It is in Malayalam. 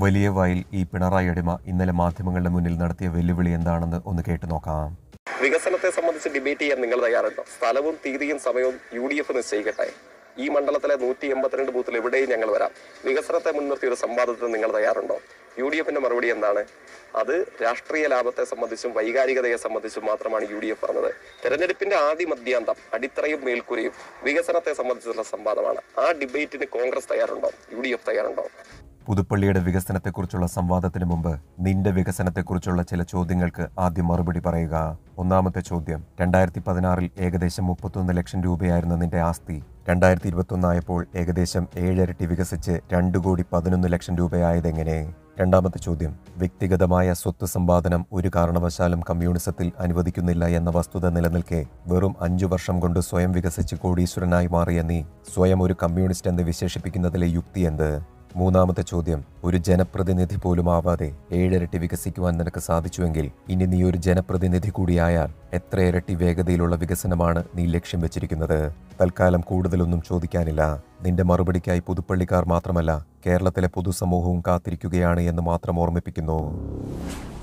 വലിയ വയൽ ഈ പിണറായി അടിമ ഇന്നലെ മാധ്യമങ്ങളുടെ മുന്നിൽ നടത്തിയ വെല്ലുവിളി എന്താണെന്ന് ഒന്ന് കേട്ടു നോക്കാം വികസനത്തെ സംബന്ധിച്ച് ഡിബേറ്റ് ചെയ്യാൻ നിങ്ങൾ തയ്യാറുണ്ടോ സ്ഥലവും തീയതിയും സമയവും യു ഡി എഫ് നിശ്ചയിക്കട്ടെ ഈ മണ്ഡലത്തിലെ നൂറ്റി എൺപത്തിരണ്ട് ബൂത്തിൽ എവിടെയും ഞങ്ങൾ വരാം വികസനത്തെ മുൻനിർത്തി ഒരു സംവാദത്തിന് നിങ്ങൾ തയ്യാറുണ്ടോ യു ഡി എഫിന്റെ മറുപടി എന്താണ് അത് രാഷ്ട്രീയ ലാഭത്തെ സംബന്ധിച്ചും വൈകാരികതയെ സംബന്ധിച്ചും മാത്രമാണ് യു ഡി എഫ് പറഞ്ഞത് തെരഞ്ഞെടുപ്പിന്റെ ആദ്യ മധ്യാന്തം അടിത്തറയും മേൽക്കൂരയും വികസനത്തെ സംബന്ധിച്ചുള്ള സംവാദമാണ് ആ ഡിബേറ്റിന് കോൺഗ്രസ് തയ്യാറുണ്ടോ യു ഡി എഫ് തയ്യാറുണ്ടോ പുതുപ്പള്ളിയുടെ വികസനത്തെക്കുറിച്ചുള്ള സംവാദത്തിന് മുമ്പ് നിന്റെ വികസനത്തെക്കുറിച്ചുള്ള ചില ചോദ്യങ്ങൾക്ക് ആദ്യം മറുപടി പറയുക ഒന്നാമത്തെ ചോദ്യം രണ്ടായിരത്തി പതിനാറിൽ ഏകദേശം മുപ്പത്തൊന്ന് ലക്ഷം രൂപയായിരുന്ന നിന്റെ ആസ്തി രണ്ടായിരത്തി ഇരുപത്തൊന്നായപ്പോൾ ഏകദേശം ഏഴരട്ടി വികസിച്ച് രണ്ടു കോടി പതിനൊന്ന് ലക്ഷം രൂപയായതെങ്ങനെ രണ്ടാമത്തെ ചോദ്യം വ്യക്തിഗതമായ സ്വത്ത് സമ്പാദനം ഒരു കാരണവശാലും കമ്മ്യൂണിസത്തിൽ അനുവദിക്കുന്നില്ല എന്ന വസ്തുത നിലനിൽക്കെ വെറും അഞ്ചു വർഷം കൊണ്ട് സ്വയം വികസിച്ച് കോടീശ്വരനായി മാറിയ നീ സ്വയം ഒരു കമ്മ്യൂണിസ്റ്റ് എന്ന് വിശേഷിപ്പിക്കുന്നതിലെ യുക്തി എന്ത് മൂന്നാമത്തെ ചോദ്യം ഒരു ജനപ്രതിനിധി പോലും ആവാതെ ഏഴിരട്ടി വികസിക്കുവാൻ നിനക്ക് സാധിച്ചുവെങ്കിൽ ഇനി നീ ഒരു ജനപ്രതിനിധി കൂടിയായാൽ എത്ര ഇരട്ടി വേഗതയിലുള്ള വികസനമാണ് നീ ലക്ഷ്യം വെച്ചിരിക്കുന്നത് തൽക്കാലം കൂടുതലൊന്നും ചോദിക്കാനില്ല നിന്റെ മറുപടിക്കായി പുതുപ്പള്ളിക്കാർ മാത്രമല്ല കേരളത്തിലെ പൊതുസമൂഹവും കാത്തിരിക്കുകയാണ് എന്ന് മാത്രം ഓർമ്മിപ്പിക്കുന്നു